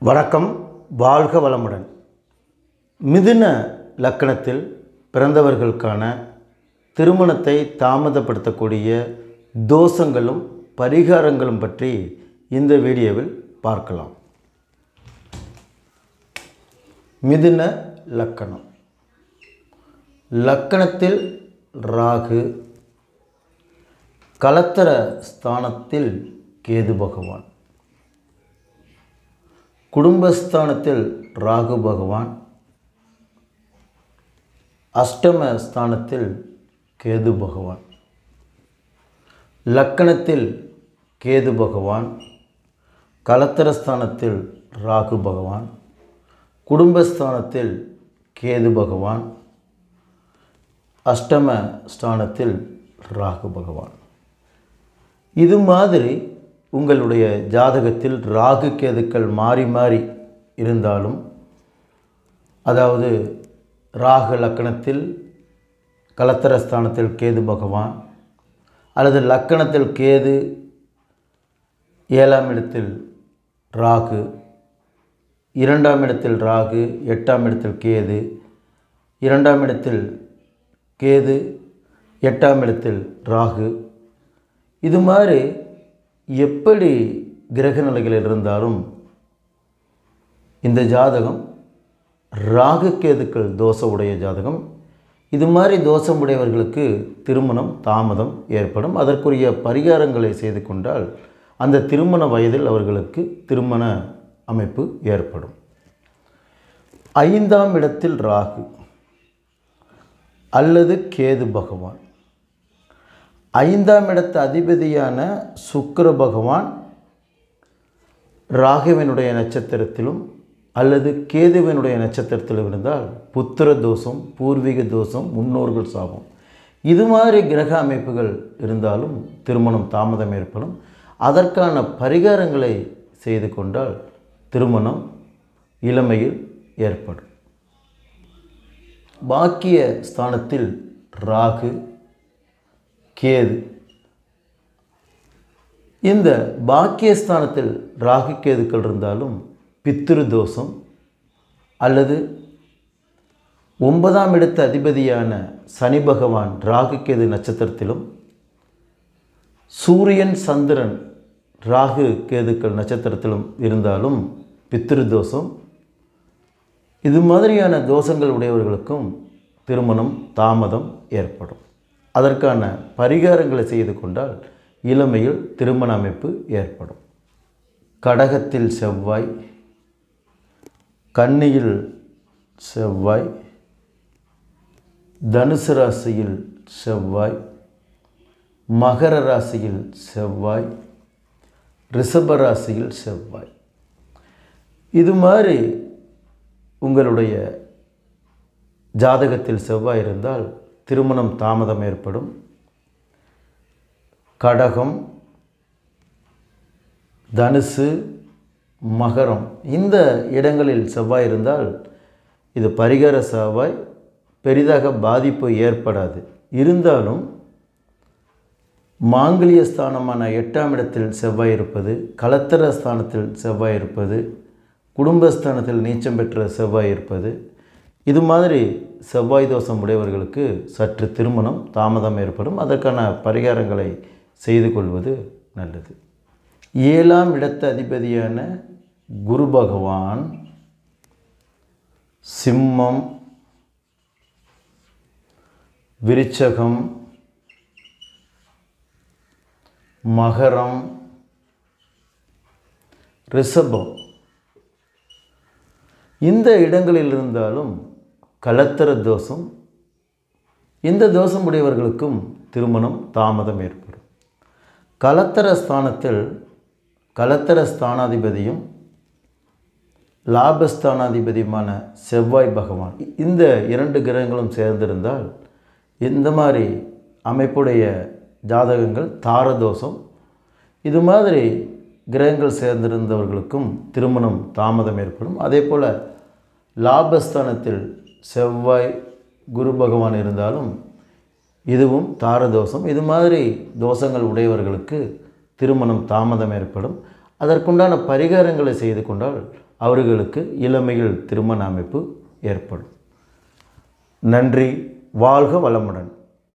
வணக்கம் வாழ்க வளமுடன் மிதுன லக்கணத்தில் பிறந்தவர்களுக்கான திருமணத்தை தாமதப்படுத்தக்கூடிய தோஷங்களும் பரிகாரங்களும் பற்றி இந்த வீடியோவில் பார்க்கலாம் மிதுன லக்கணம் லக்கணத்தில் ராகு கலத்தர ஸ்தானத்தில் கேது பகவான் குடும்பஸ்தானத்தில் ராகு பகவான் அஷ்டம ஸ்தானத்தில் கேது பகவான் லக்கணத்தில் கேது பகவான் கலத்தரஸ்தானத்தில் ராகு பகவான் குடும்பஸ்தானத்தில் கேது பகவான் அஷ்டம ஸ்தானத்தில் ராகு பகவான் இது மாதிரி உங்களுடைய ஜாதகத்தில் ராகு கேதுக்கள் மாறி மாறி இருந்தாலும் அதாவது ராகு லக்கணத்தில் கலத்தரஸ்தானத்தில் கேது பகவான் அல்லது லக்கணத்தில் கேது ஏழாம் இடத்தில் ராகு இரண்டாம் இடத்தில் ராகு எட்டாம் இடத்தில் கேது இரண்டாம் இடத்தில் கேது எட்டாம் இடத்தில் ராகு இது மாதிரி எப்படி கிரக நிலைகளில் இருந்தாலும் இந்த ஜாதகம் ராகு கேதுக்கள் தோஷ உடைய ஜாதகம் இது மாதிரி தோஷம் உடையவர்களுக்கு திருமணம் தாமதம் ஏற்படும் அதற்குரிய பரிகாரங்களை செய்து கொண்டால் அந்த திருமண வயதில் அவர்களுக்கு திருமண அமைப்பு ஏற்படும் ஐந்தாம் இடத்தில் ராகு அல்லது கேது பகவான் ஐந்தாம் இடத்து அதிபதியான சுக்கிர பகவான் ராகுவினுடைய நட்சத்திரத்திலும் அல்லது கேதுவினுடைய நட்சத்திரத்திலும் இருந்தால் புத்திர தோஷம் பூர்வீக தோஷம் முன்னோர்கள் சாபம் இது மாதிரி கிரக அமைப்புகள் இருந்தாலும் திருமணம் தாமதம் ஏற்படும் அதற்கான பரிகாரங்களை செய்து கொண்டால் திருமணம் இளமையில் ஏற்படும் பாக்கிய ஸ்தானத்தில் ராகு கேது இந்த பாக்கியஸ்தானத்தில் ராகு கேதுக்கள் இருந்தாலும் பித்திரு தோஷம் அல்லது ஒன்பதாம் இடத்து அதிபதியான சனி பகவான் ராகு கேது நட்சத்திரத்திலும் சூரியன் சந்திரன் ராகு கேதுக்கள் நட்சத்திரத்திலும் இருந்தாலும் பித்திரு தோஷம் இது மாதிரியான தோஷங்கள் உடையவர்களுக்கும் திருமணம் தாமதம் ஏற்படும் அதற்கான பரிகாரங்களை செய்து கொண்டால் இளமையில் திருமண அமைப்பு ஏற்படும் கடகத்தில் செவ்வாய் கன்னியில் செவ்வாய் தனுசு ராசியில் செவ்வாய் மகர ராசியில் செவ்வாய் ரிஷப ராசியில் செவ்வாய் இது மாதிரி உங்களுடைய ஜாதகத்தில் செவ்வாய் இருந்தால் திருமணம் தாமதம் ஏற்படும் கடகம் தனுசு மகரம் இந்த இடங்களில் செவ்வாய் இருந்தால் இது பரிகார செவ்வாய் பெரிதாக பாதிப்பு ஏற்படாது இருந்தாலும் மாங்கலிய ஸ்தானமான எட்டாம் இடத்தில் செவ்வாய் இருப்பது கலத்தர ஸ்தானத்தில் செவ்வாய் இருப்பது குடும்பஸ்தானத்தில் நீச்சம் பெற்ற செவ்வாய் இருப்பது இது மாதிரி செவ்வாய் தோஷம் உடையவர்களுக்கு சற்று திருமணம் தாமதம் ஏற்படும் அதற்கான பரிகாரங்களை செய்து கொள்வது நல்லது ஏழாம் இடத்து அதிபதியான குரு பகவான் சிம்மம் விருச்சகம் மகரம் ரிஷபம் இந்த இடங்களில் இருந்தாலும் கலத்தர தோஷம் இந்த தோஷம் உடையவர்களுக்கும் திருமணம் தாமதம் ஏற்படும் கலத்தர ஸ்தானத்தில் கலத்தர ஸ்தானாதிபதியும் லாபஸ்தானாதிபதியுமான செவ்வாய் பகவான் இந்த இரண்டு கிரகங்களும் சேர்ந்திருந்தால் இந்த மாதிரி அமைப்புடைய ஜாதகங்கள் தாரதோஷம் இது மாதிரி கிரகங்கள் சேர்ந்திருந்தவர்களுக்கும் திருமணம் தாமதம் ஏற்படும் அதே போல் லாபஸ்தானத்தில் செவ்வாய் குரு பகவான் இருந்தாலும் இதுவும் தாரதோஷம் இது மாதிரி தோஷங்கள் உடையவர்களுக்கு திருமணம் தாமதம் ஏற்படும் அதற்குண்டான பரிகாரங்களை செய்து கொண்டால் அவர்களுக்கு இளமையில் திருமண அமைப்பு ஏற்படும் நன்றி வாழ்க வளமுடன்